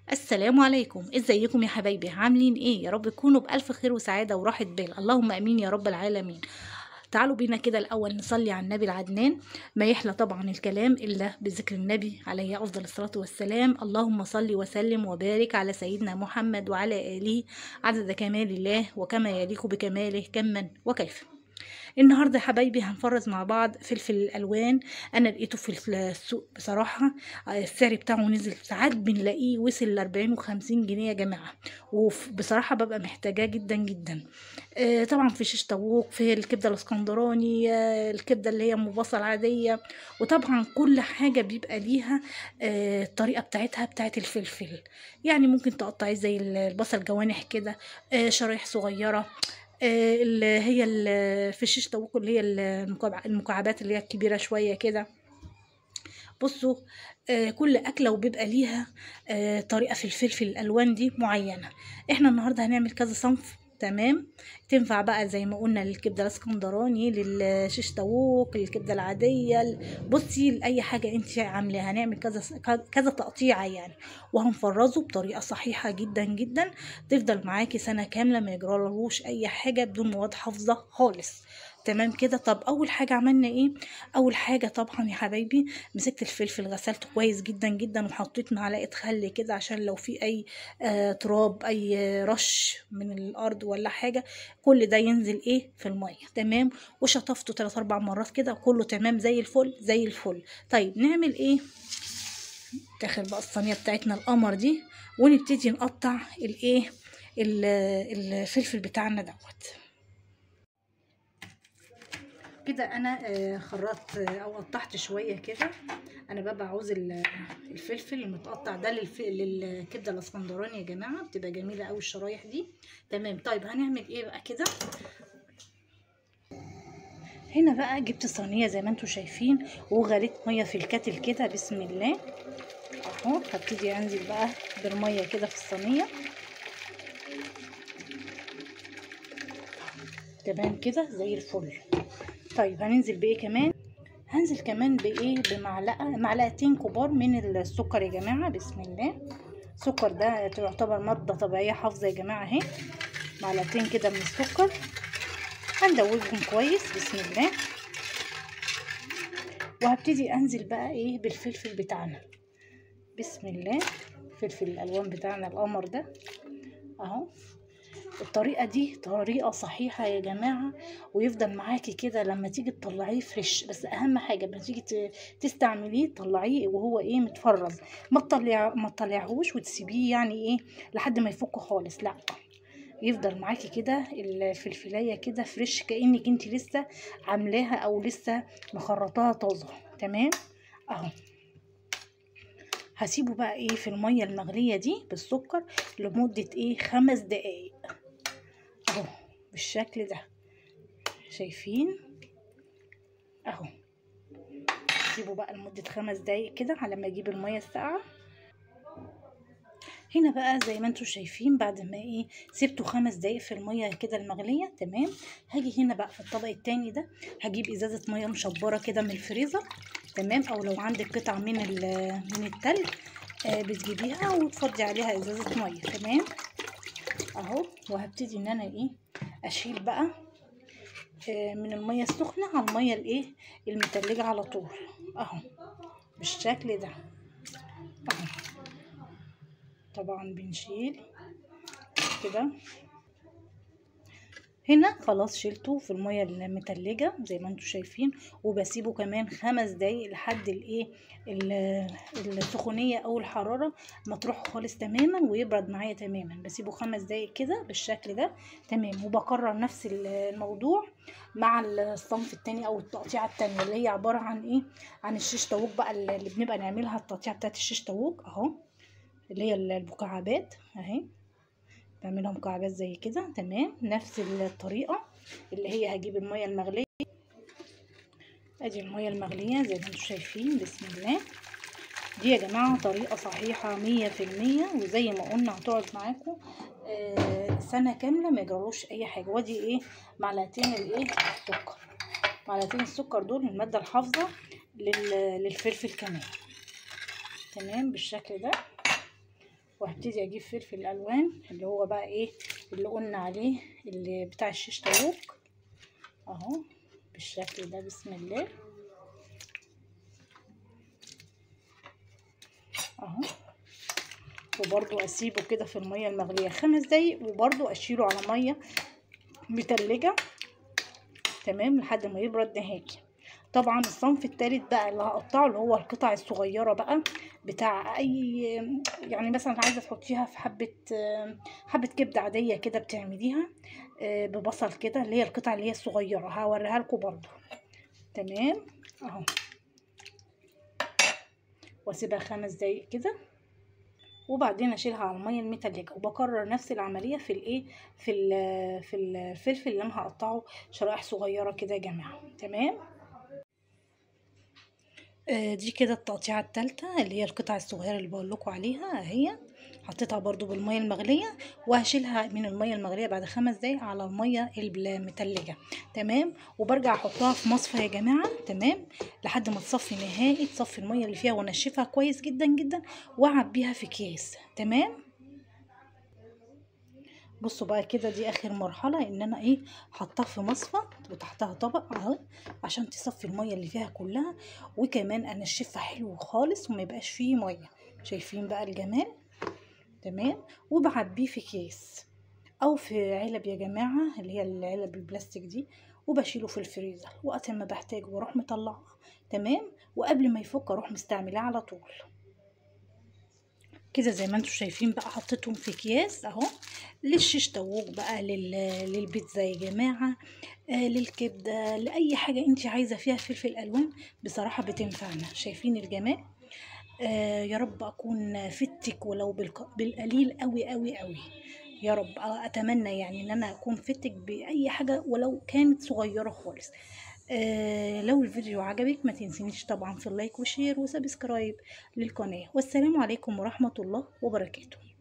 السلام عليكم ازيكم يا حبايبي عاملين ايه يا رب تكونوا بالف خير وسعاده وراحه بال اللهم امين يا رب العالمين تعالوا بينا كده الاول نصلي على النبي العدنان ما يحلى طبعا الكلام الا بذكر النبي عليه افضل الصلاه والسلام اللهم صل وسلم وبارك على سيدنا محمد وعلى اله عدد كمال الله وكما يليق بكماله كما وكيف النهارده يا حبايبي هنفرز مع بعض فلفل الالوان انا لقيته في السوق بصراحه السعر بتاعه نزل ساعات بنلاقيه وصل ل 40 و50 جنيه يا جماعه وبصراحه ببقى محتاجاه جدا جدا آه طبعا في شيش طاووق في الكبده الاسكندراني آه الكبده اللي هي مبصل عاديه وطبعا كل حاجه بيبقى ليها آه الطريقه بتاعتها بتاعت الفلفل يعني ممكن تقطعيه زي البصل جوانح كده شرايح صغيره اللي هي في الشيش طاووق اللي هي المكعبات اللي هي الكبيرة شوية كده بصوا كل أكلة وبيبقى ليها طريقة في الفلفل الألوان دي معينة احنا النهاردة هنعمل كذا صنف تمام تنفع بقى زي ما قلنا للكبده الاسكندراني للشيش طاووق للكبده العاديه بصي لاي حاجه انت عاملاها هنعمل كذا كذا تقطيعه يعني وهنفرزه بطريقه صحيحه جدا جدا تفضل معاكي سنه كامله ما يجرالهوش اي حاجه بدون مواد حافظه خالص تمام كده طب اول حاجه عملنا ايه اول حاجه طبعا يا حبايبي مسكت الفلفل غسلته كويس جدا جدا وحطيت معلقه خل كده عشان لو في اي آه تراب اي رش من الارض ولا حاجه كل ده ينزل ايه في الميه تمام وشطفته 3 4 مرات كده كله تمام زي الفل زي الفل طيب نعمل ايه داخل بقى الصينيه بتاعتنا القمر دي ونبتدي نقطع الايه الفلفل بتاعنا دوت كده انا خرطت او قطعت شويه كده انا بقى عاوز الفلفل المتقطع ده للكبده الاسكندراني يا جماعه بتبقى جميله قوي الشرايح دي تمام طيب هنعمل ايه بقى كده هنا بقى جبت صينيه زي ما انتم شايفين وغليت ميه في الكاتل كده بسم الله اهو هبتدي انزل بقى بالميه كده في الصينيه تمام كده زي الفل طيب هننزل بايه كمان هنزل كمان بايه بمعلقه معلقتين كبار من السكر يا جماعه بسم الله السكر ده تعتبر ماده طبيعيه حافظه يا جماعه اهي معلقتين كده من السكر هندوبهم كويس بسم الله وهبتدي انزل بقى ايه بالفلفل بتاعنا بسم الله فلفل الالوان بتاعنا القمر ده اهو الطريقة دي طريقة صحيحة يا جماعة ويفضل معاكي كده لما تيجي تطلعيه فريش بس أهم حاجة لما تيجي تستعمليه طلعيه وهو إيه متفرز ما تطلع ما تطلعهوش وتسيبيه يعني إيه لحد ما يفك خالص لأ يفضل معاكي كده الفلفلايه كده فريش كانك انت لسه عاملاها او لسه مخرطاها طازه تمام اهو هسيبه بقى ايه في الميه المغليه دي بالسكر لمده ايه خمس دقايق اهو بالشكل ده شايفين اهو سيبه بقى لمده خمس دقايق كده على ما اجيب الميه الساقعه هنا بقى زي ما انتم شايفين بعد ما ايه سبته خمس دقايق في الميه كده المغليه تمام هاجي هنا بقى في الطبق التاني ده هجيب ازازه ميه مشبره كده من الفريزر تمام او لو عندك قطع من من التلج آه بتجيبيها وتفضي عليها ازازه ميه تمام اهو وهبتدي ان انا ايه اشيل بقى آه من الميه السخنه على الميه الايه المتلجه على طول اهو بالشكل ده اهو طبعا بنشيل كده هنا خلاص شلته في الميه المتلجه زي ما انتم شايفين وبسيبه كمان خمس دقايق لحد الايه السخونيه او الحراره ما تروح خالص تماما ويبرد معايا تماما بسيبه خمس دقايق كده بالشكل ده تمام وبكرر نفس الموضوع مع الصنف التاني او التقطيعه التانية اللي هي عباره عن ايه عن الشيش طاووق بقى اللي بنبقى نعملها التقطيعه بتاعت الشيش طاووق اهو اللي هي المكعبات اهي بعملها مكعبات زي كده تمام نفس الطريقة اللي هي هجيب المية المغلية ادي المية المغلية زي ما انتم شايفين بسم الله دي يا جماعة طريقة صحيحة مية في المية وزي ما قلنا هتقعد معاكم آه سنة كاملة ما يجرالوش اي حاجة وادي ايه معلقتين الايه السكر معلقتين السكر دول المادة الحافظة للفلفل كمان تمام بالشكل ده وهبتدي اجيب فلفل الوان اللي هو بقى ايه اللي قلنا عليه اللي بتاع الشيش طاووق اهو بالشكل ده بسم الله اهو وبرضو اسيبه كده في الميه المغليه خمس دقايق وبرضو اشيله على ميه متلجه تمام لحد ما يبرد نهائي طبعا الصنف التالت بقى اللي هقطعه اللي هو القطع الصغيره بقى بتاع اي يعني مثلا عايزه تحطيها في حبه حبه كبده عاديه كده بتعمليها ببصل كده اللي هي القطع اللي هي الصغيره هوريها لكم برضو تمام اهو واسيبها خمس دقايق كده وبعدين اشيلها على الميه المتلجه وبكرر نفس العمليه في الايه في ال في الفلفل اللي انا هقطعه شرائح صغيره كده يا جماعه تمام آه دي كده التقطيعه الثالثه اللي هي القطع الصغيره اللي بقول لكم عليها اهي حطيتها برضو بالميه المغليه وهشيلها من الميه المغليه بعد خمس دقايق على الميه المتلجه تمام وبرجع احطها في مصفى يا جماعه تمام لحد ما تصفي نهائي تصفي الميه اللي فيها وانشفها كويس جدا جدا واعبيها في اكياس تمام بصوا بقى كده دي اخر مرحله ان انا ايه حطها في مصفى وتحتها طبق اهو عشان تصفي الميه اللي فيها كلها وكمان انشفها حلو خالص وما يبقاش فيه ميه شايفين بقى الجمال تمام وبعبيه في كيس او في علب يا جماعه اللي هي العلب البلاستيك دي وبشيله في الفريزر وقت ما بحتاجه واروح مطلعه تمام وقبل ما يفك اروح مستعملاه على طول كده زي ما انتم شايفين بقى حطيتهم في اكياس اهو للشيش طاووق بقى لل... للبيتزا يا جماعه آه للكبده لاي حاجه انت عايزه فيها فلفل الوان بصراحه بتنفعنا شايفين الجمال آه يا رب اكون فتك ولو بالق... بالقليل قوي قوي قوي يا رب اتمنى يعني ان انا اكون فتك باي حاجه ولو كانت صغيره خالص آه لو الفيديو عجبك ما تنسينيش طبعا في اللايك وشير وسبسكرايب للقناه والسلام عليكم ورحمه الله وبركاته